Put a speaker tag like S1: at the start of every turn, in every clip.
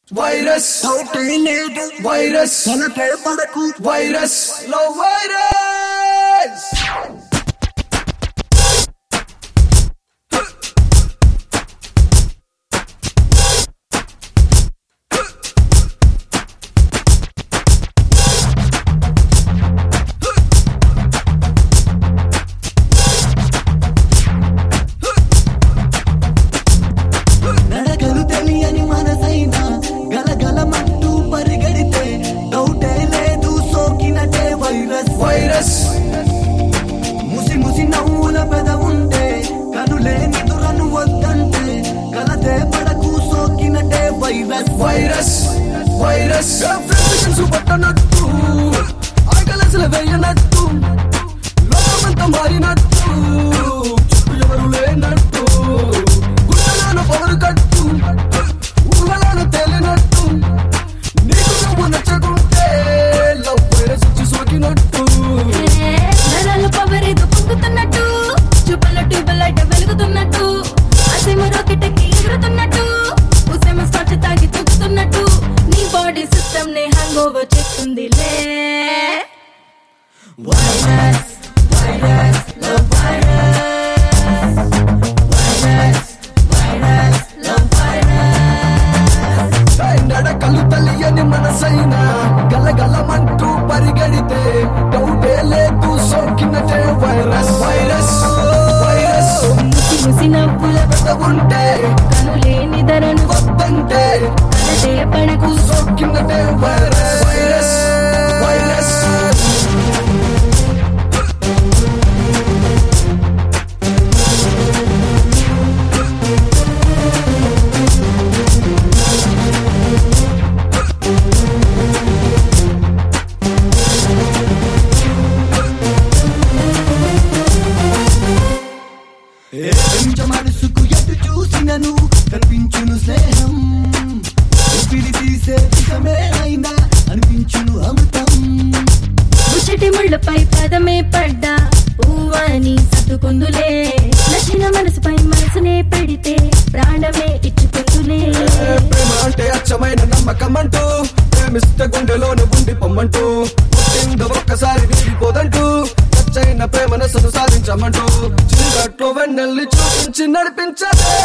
S1: virus
S2: డౌటే లేదు
S1: virus
S2: తలకే పడకు
S1: వైరస్ లో వైరస్
S2: నడకలు తెలియని మనసైనా గలగలమంటూ పరిగెడితే డౌటే లేదు సోకినటే వైరస్
S1: వైరస్
S2: ముసి ముసి నవ్వుల పెద ఉంటే కనులే నిదురను వద్దంటే కలతే పడకు సోకినటే వైరస్
S1: వైరస్ వైరస్ ఫ్రెండ్స్ పట్టనట్టు ఆకలసలు వేయనట్టు లోకమంతా మారినట్టు చుట్టూ ఎవరు లేనట్టు గుండెలోన పవరు కట్టు ఊహలోన తేలినట్టు నీకు నువ్వు నచ్చకుంటే లవ్ వైరస్ వచ్చి సోకినట్టు
S3: నరాలు పవరేదో పొంగుతున్నట్టు చూపల ట్యూబలైట్ వెలుగుతున్నట్టు అసీమ రాకెట్ ఎక్కి ఎగురుతున్నట్టు ఉసేమ స్కాచ్ తాగి తూగుతున్నట్టు నీ బాడీ సిస్టమ్ ని హ్యాంగ్ ఓవర్ చేస్తుందిలే
S2: virus virus love virus virus virus love virus
S1: నడకలు తెలియని మనసైనా గలగలమంటూ పరిగెడితే డౌటే లేదు సోకినటే వైరస్ వైరస్ వైరస్
S3: ముసి ముసి నవ్వుల
S1: ఉంటే
S3: కనులేని ధరను
S1: వద్దంటే
S3: కలదే పడకు
S1: సోకినటే వైరస్ వైరస్ వైరస్
S2: ఏ పెంచ మనసుకు ఎటు చూసినను కనిపించును స్నేహం ఊపిరి తీసే విషమే అయినా అనిపించును అమృతం
S3: ముచ్చటి ముళ్ళపై పదమే పడ్డా ఊవని సర్దుకుందులే నచ్చిన మనసుపై మనసునే పెడితే ప్రాణమే ఇచ్చుకుందులే
S1: ప్రేమ అంటే అచ్చమైన నమ్మకం అంటూ ప్రేమిస్తే గుండెలోనే ఉండి పొమ్మంటూ పుట్టిందో ఒక్కసారి వీడిపోదంటూ ఖర్చైన ప్రేమనసను సాధించమంటూ చీకట్లో వెన్నెల్ని చూపించి నడిపించదే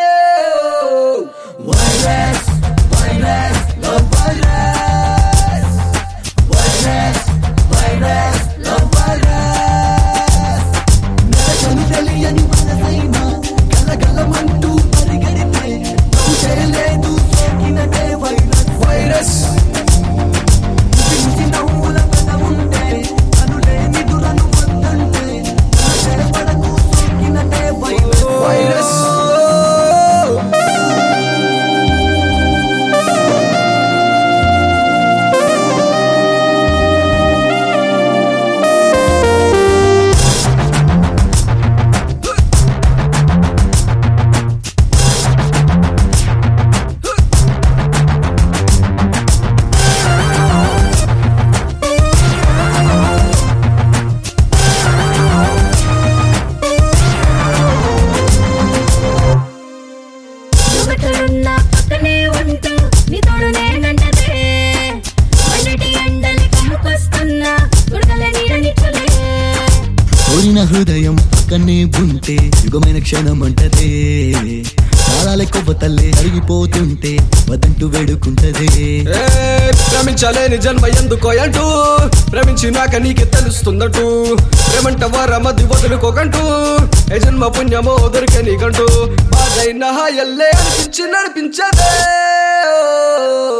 S2: virus virus love virus virus virus love virus నరకలు తెలియని మనసైనా గలగలమంటూ పరిగెడితే డౌటే లేదు సోకినటే వైరస్
S1: వైరస్
S2: ముసి ముసి నవ్వుల పెద ఉంటే కనులే నిదురను వద్దంటే కలతే పడకు సోకినటే వైరస్
S1: వైరస్
S3: ఒకటరున్న పక్కనే ఉంటూ నీ తోడు నేనంటదే మొదటి ఎండలి కమ్ముకొస్తున్నా ఉడకల నీడనిచ్చలే
S2: కోరిన హృదయం పక్కనే ఉంటే యుగమైన క్షణం అంటదే కాలాలే కొవ్వతల్లే అరిగిపోతుంటే వదంటూ వేడుకుంటదే
S1: ఏ, ప్రేమించలేని జన్మ ఎందుకో అంటూ ప్రేమించినాక నీకే తెలుస్తుందంటూ ప్రేమంట వారమది వదులుకోకంటూ ఏ జన్మ పుణ్యమో దొరికే నీకంటూ బాధైన హాయల్లే అనిపించి నడిపించదే